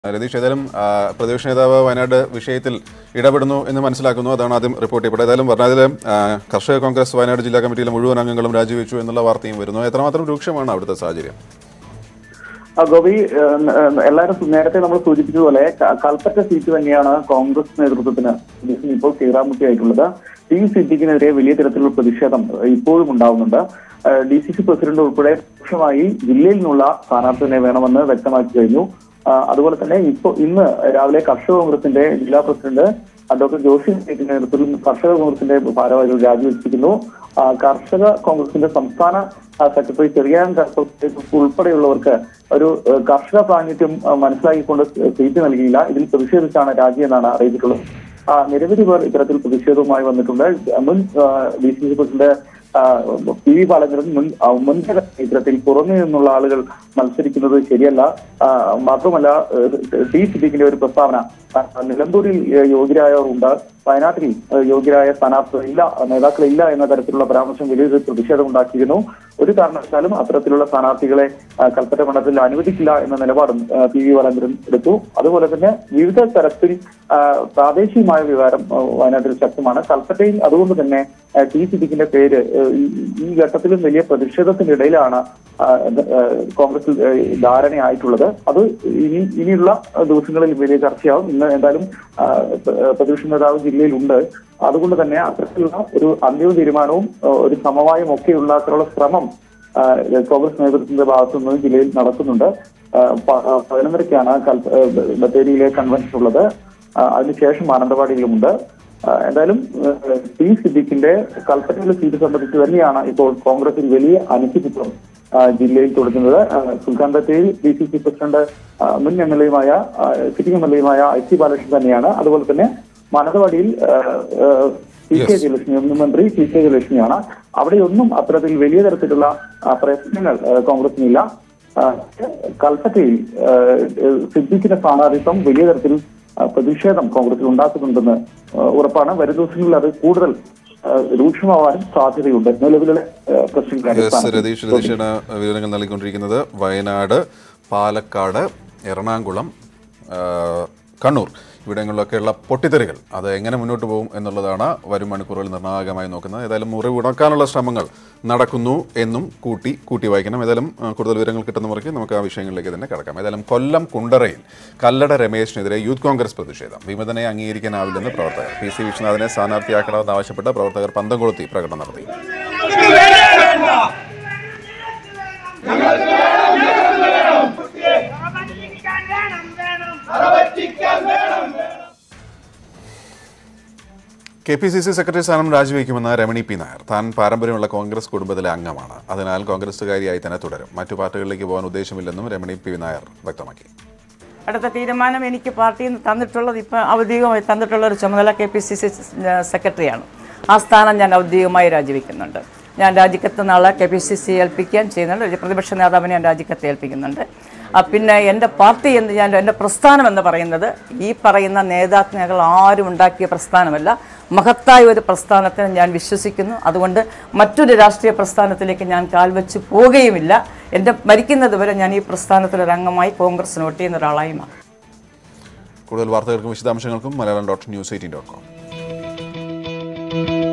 രതീഷ് ഏതായാലും ആ, പ്രതിപക്ഷ നേതാവ് വയനാട് വിഷയത്തിൽ ഇടപെടുന്നു എന്ന് മനസ്സിലാക്കുന്നു അതാണ് ആദ്യം റിപ്പോർട്ട് ചെയ്യപ്പെട്ടത് ഏതായാലും പറഞ്ഞതിൽ കർഷക കോൺഗ്രസ് വയനാട് ജില്ലാ കമ്മിറ്റിയിലെ മുഴുവൻ അംഗങ്ങളും രാജിവെച്ചു എന്നുള്ള വാർത്തയും വരുന്നു എത്രമാത്രം രൂക്ഷമാണ് അവിടുത്തെ സാഹചര്യം ആ, ഗോപി ഏഹ്, ഏഹ്, എല്ലാവരും നേരത്തെ നമ്മൾ സൂചിപ്പിച്ചതുപോലെ ക- കൽപ്പറ്റ സീറ്റ് തന്നെയാണ് കോൺഗ്രസ് നേതൃത്വത്തിന് ഇപ്പോൾ കീറാമുട്ടിയായിട്ടുള്ളത് ടി സിദ്ദിഖിനെതിരെ വലിയ തരത്തിലുള്ള പ്രതിഷേധം ഇപ്പോഴും ഉണ്ടാവുന്നുണ്ട് ഡി സി സി പ്രസിഡന്റ് ഉൾപ്പെടെ രൂക്ഷമായി ജില്ലയിൽ നിന്നുള്ള സ്ഥാനാർത്ഥിനെ വേണമെന്ന് വ്യക്തമാക്കി കഴിഞ്ഞു ആ, അതുപോലെ തന്നെ ഇപ്പോ ഇന്ന് രാവിലെ കർഷക കോൺഗ്രസിന്റെ ജില്ലാ പ്രസിഡന്റ് ആ, ഡോക്ടർ ജോഷി സേറ്റിന്റെ നേതൃത്വത്തിൽ കർഷക കോൺഗ്രസിന്റെ ഭാരവാഹികൾ രാജിവെച്ചിരിക്കുന്നു ആ, കർഷക കോൺഗ്രസിന്റെ സംസ്ഥാന ആ, സെക്രട്ടറി ചെറിയാൻ കർഷക ഉൾപ്പെടെയുള്ളവർക്ക് ഒരു ഏഹ്, കർഷക പ്രാതിനിധ്യം ആ, മനസ്സിലാക്കിക്കൊണ്ട് സീറ്റ് നൽകിയില്ല ഇതിൽ പ്രതിഷേധിച്ചാണ് രാജി എന്നാണ് അറിയിച്ചിട്ടുള്ളത് ആ, നിരവധി പേർ ഇത്തരത്തിൽ പ്രതിഷേധവുമായി വന്നിട്ടുണ്ട് മുൻ ഡി സി സി പ്രസിഡന്റ് ആ, പി വി ബാലചന്ദ്രൻ മുൻ ആ, മുൻകര ഇത്തരത്തിൽ പുറമേ നിന്നുള്ള ആളുകൾ മത്സരിക്കുന്നത് ശരിയല്ല ആ, മാത്രമല്ല ഏഹ്, ടി സിദ്ദീഖിന്റെ ഒരു പ്രസ്താവന ആ, നിലമ്പൂരിൽ ഏഹ്, യോഗ്യരായവർ ഉണ്ട് വയനാട്ടിൽ ഏഹ്, യോഗ്യരായ സ്ഥാനാർത്ഥികളില്ല നേതാക്കളില്ല എന്ന തരത്തിലുള്ള പരാമർശം വലിയൊരു പ്രതിഷേധം ഉണ്ടാക്കിയിരുന്നു ഒരു കാരണവശാലും അത്തരത്തിലുള്ള സ്ഥാനാർത്ഥികളെ ആ, കൽപ്പറ്റ മണ്ഡലത്തിൽ അനുവദിക്കില്ല എന്ന നിലപാടും ആ, പി വി ബാലചന്ദ്രൻ എടുത്തു അതുപോലെ തന്നെ വിവിധ തരത്തിൽ ആ, പ്രാദേശികമായ വികാരം ആ, വയനാട്ടിൽ ശക്തമാണ് കൽപ്പറ്റയിൽ അതുകൊണ്ട് തന്നെ ആ, ടി സിദ്ദിഖിന്റെ പേര് ആ, ഈ- ഈ ഘട്ടത്തിലും വലിയ പ്രതിഷേധത്തിന്റെ ഇടയിലാണ് ആ, ആ, കോൺഗ്രസിൽ ആ, ധാരണയായിട്ടുള്ളത് അത് ഇനി ഇനിയുള്ള ദിവസങ്ങളിൽ വലിയ ചർച്ചയാവും ഇന്ന് എന്തായാലും ആ, പ്ര- പ്രതിപക്ഷ നേതാവ് ജില്ലയിലുണ്ട് അതുകൊണ്ട് തന്നെ അത്തരത്തിലുള്ള ഒരു അന്തിമ തീരുമാനവും ആ, ഒരു സമവായം ഒക്കെ ഉണ്ടാക്കാനുള്ള ശ്രമം ആ, കോൺഗ്രസ് നേതൃത്വത്തിന്റെ ഭാഗത്തു നിന്ന് ജില്ലയിൽ നടക്കുന്നുണ്ട് ആ, പ- ആ, പതിനൊന്നരയ്ക്കാണ് കൽപ്പ- ആ, ബത്തേരിയിലെ കൺവെൻഷൻ ഉള്ളത് ആ, അതിനുശേഷം മാനന്തവാടിയിലുമുണ്ട് ആ, എന്തായാലും ആ, ടി സിദ്ദിഖിന്റെ കൽപ്പറ്റയിലെ സീറ്റ് സംബന്ധിച്ച് തന്നെയാണ് ഇപ്പോൾ കോൺഗ്രസിൽ വലിയ അനിശ്ചിതത്വം ആ, ജില്ലയിൽ തുടങ്ങുന്നത് ആ, സുൽത്താൻ ബത്തേരിയിൽ ഡി സി സി പ്രസിഡന്റ് ആ, മുൻ എം എൽ എയുമായ സിറ്റിംഗ് എം എൽ എയുമായ ഐ സി ബാലകൃഷ്ണൻ തന്നെയാണ് അതുപോലെ തന്നെ മാനന്തവാടിയിൽ ആ, ആ, പി കെ Yes. ജയലക്ഷ്മി മുൻ മന്ത്രി പി കെ ജയലക്ഷ്മിയാണ് അവിടെയൊന്നും അത്തരത്തിൽ വലിയ തരത്തിലുള്ള ആ, പ്രശ്നങ്ങൾ ആ, കോൺഗ്രസിനില്ല ആ, കൽപ്പറ്റയിൽ ആ, സിദ്ദിഖിന്റെ സ്ഥാനാർത്ഥിത്വം വലിയ തരത്തിൽ ആ, പ്രതിഷേധം കോൺഗ്രസിൽ ഉണ്ടാക്കുന്നുണ്ടെന്ന് ആ, ഉറപ്പാണ് വരും ദിവസങ്ങളിൽ അത് കൂടുതൽ ആ, രൂക്ഷമാവാനും സാധ്യതയുണ്ട് നിലവിലെ ആ, പ്രശ്നങ്ങളുടെ എസ് അടിസ്ഥാനത്തിൽ. രതീഷ് രതീഷാണ് വിവരങ്ങൾ നൽകിക്കൊണ്ടിരിക്കുന്നത് വയനാട് പാലക്കാട് എറണാകുളം ആ, കണ്ണൂർ ഇവിടങ്ങളിലൊക്കെയുള്ള പൊട്ടിത്തെറികൾ അത് എങ്ങനെ മുന്നോട്ട് പോകും എന്നുള്ളതാണ് വരും മണിക്കൂറുകൾ നിർണായകമായി നോക്കുന്നത് ഏതായാലും മുറിവ് ഉണക്കാനുള്ള ശ്രമങ്ങൾ നടക്കുന്നു എന്നും കൂട്ടി കൂട്ടി വായിക്കണം ഏതായാലും ആ, കൂടുതൽ വിവരങ്ങൾ കിട്ടുന്ന മുറയ്ക്ക് നമുക്ക് ആ വിഷയങ്ങളിലേക്ക് തന്നെ കിടക്കാം ഏതായാലും കൊല്ലം കുണ്ടറയിൽ കല്ലട രമേശിനെതിരെ യൂത്ത് കോൺഗ്രസ് പ്രതിഷേധം വിമതനെ അംഗീകരിക്കാനാവില്ലെന്ന് പ്രവർത്തകർ പി സി വിശ്വനാഥിനെ സ്ഥാനാർത്ഥിയാക്കണമെന്ന് ആവശ്യപ്പെട്ട് പ്രവർത്തകർ പന്തം കൊളുത്തി പ്രകടനം നടത്തി പ്രവർത്തിക്കാൻ വേണം വേണം K P C C secretary സ്ഥാനം രാജിവെക്കുമെന്ന് രമണി പി നായർ താൻ പാരമ്പര്യമുള്ള കോൺഗ്രസ് കുടുംബത്തിലെ അംഗമാണ് അതിനാൽ കോൺഗ്രസുകാരിയായി തന്നെ തുടരും മറ്റു പാർട്ടികളിലേക്ക് പോകാൻ ഉദ്ദേശമില്ലെന്നും രമണി പി നായർ വ്യക്തമാക്കി അടുത്ത തീരുമാനം എനിക്ക് പാർട്ടിയിൽ നിന്ന് തന്നിട്ടുള്ളത് ഇപ്പോൾ ഔദ്യോഗികമായി തന്നിട്ടുള്ള ഒരു ചുമതല കെ പി സി സി സെക്രട്ടറിയാണ് ആ സ്ഥാനം ഞാൻ ഔദ്യോഗികമായി രാജിവെക്കുന്നുണ്ട് ഞാൻ രാജിക്കത്ത് നാളെ കെ പി സി സി ഏൽപ്പിക്കാൻ ചെയ്യുന്നുണ്ട് ഒരു പ്രതിപക്ഷ നേതാവിനെ ഞാൻ രാജിക്കത്ത് ഏൽപ്പിക്കുന്നുണ്ട് ആ, പിന്നെ എൻ്റെ പാർട്ടി എന്ന് ഞാൻ എൻ്റെ പ്രസ്ഥാനം എന്ന് പറയുന്നത് ഈ പറയുന്ന നേതാക്കൾ ആരും ഉണ്ടാക്കിയ പ്രസ്ഥാനമല്ല മഹത്തായ ഒരു പ്രസ്ഥാനത്തിന് ഞാൻ വിശ്വസിക്കുന്നു അതുകൊണ്ട് മറ്റൊരു രാഷ്ട്രീയ പ്രസ്ഥാനത്തിലേക്ക് ഞാൻ കാൽവെച്ച് പോവുകയുമില്ല എൻ്റെ മരിക്കുന്നത് വരെ ഞാൻ ഈ പ്രസ്ഥാനത്തിലൊരു അംഗമായി കോൺഗ്രസിന് വോട്ട് ചെയ്യുന്ന ഒരാളായി മാറും കൂടുതൽ വാർത്തകൾക്കും വിശദാംശങ്ങൾക്കും Malayalam dot news eighteen dot com